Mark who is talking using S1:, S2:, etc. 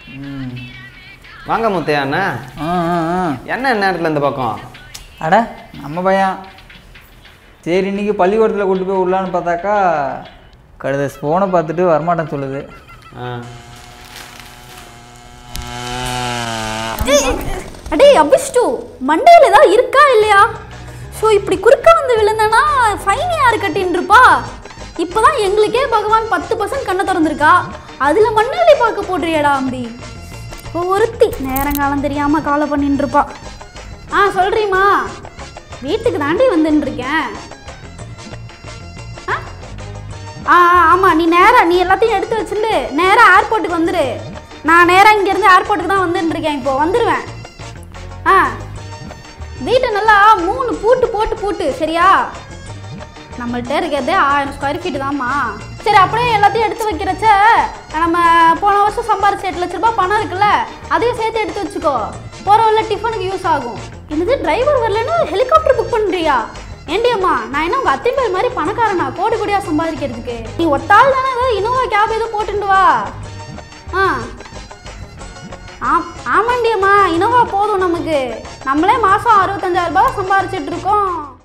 S1: ம்
S2: வாங்க முத்தையா அண்ணா
S1: ஆ ஆ ஆ
S2: என்ன நேரத்தில் இந்த பக்கம்
S1: அட நம்ம பையன் சரி இன்னைக்கு பள்ளிக்கூடத்தில் கூட்டு போய் விடலான்னு பார்த்தாக்கா கழுத ஃபோனை பார்த்துட்டு வரமாட்டேன்னு சொல்லுது
S2: ஆ
S3: அடே அபிஷ்டு மண்டையில் ஏதாவது இருக்கா இல்லையா ஸோ இப்படி குறுக்க வந்து விழுந்தனா ஃபைன் யார் கட்டின்னு இருப்பா இப்போதான் எங்களுக்கே பகவான் பத்து பர்சன்ட் கண்ணை திறந்திருக்கா அதில் மண்ணாளி பார்க்க போடுறியடா அப்படி இப்போ ஒருத்தி நேரங்காலம் தெரியாமல் காலை பண்ணின்னு இருப்பா ஆ சொல்கிறீம்மா வீட்டுக்கு தாண்டி வந்துன்னு இருக்கேன் ஆ ஆ ஆமாம் நீ நேராக நீ எல்லாத்தையும் எடுத்து வச்சுட்டு நேராக ஏர்போர்ட்டுக்கு வந்துடு நான் நேராக இங்கேருந்து ஏர்போர்ட்டுக்கு தான் வந்துன்னு இருக்கேன் இப்போ வந்துடுவேன் ஆ வீட்டை நல்லா மூணு பூட்டு போட்டு பூட்டு சரியா நம்மள்ட்ட இருக்கிறதே ஆயிரம் ஸ்கொயர் ஃபீட் தாம்மா சரி அப்படியே எல்லாத்தையும் எடுத்து வைக்கிறச்ச நம்ம போன வருஷம் சம்பாரிச்ச எட்டு லட்ச ரூபாய் பணம் இருக்குல்ல அதையும் சேர்த்து எடுத்து வச்சுக்கோ போகிற வழில டிஃபனுக்கு யூஸ் ஆகும் என்னது டிரைவர் வரலன்னு ஹெலிகாப்டர் புக் பண்ணுறியா ஏண்டியம்மா நான் என்ன உங்கள் அத்தை பேர் மாதிரி பணக்காரனா கோடி கோடியாக சம்பாதிக்கிறதுக்கு நீ ஒத்தாள் தானே ஏதோ இனோவா கேப் எதுவும் போட்டுட்டு வா ஆ ஆம் ஆமாண்டியம்மா இனோவா போதும் நமக்கு நம்மளே மாதம் அறுபத்தஞ்சாயிரம் ரூபாய் சம்பாரிச்சிட்டு இருக்கோம்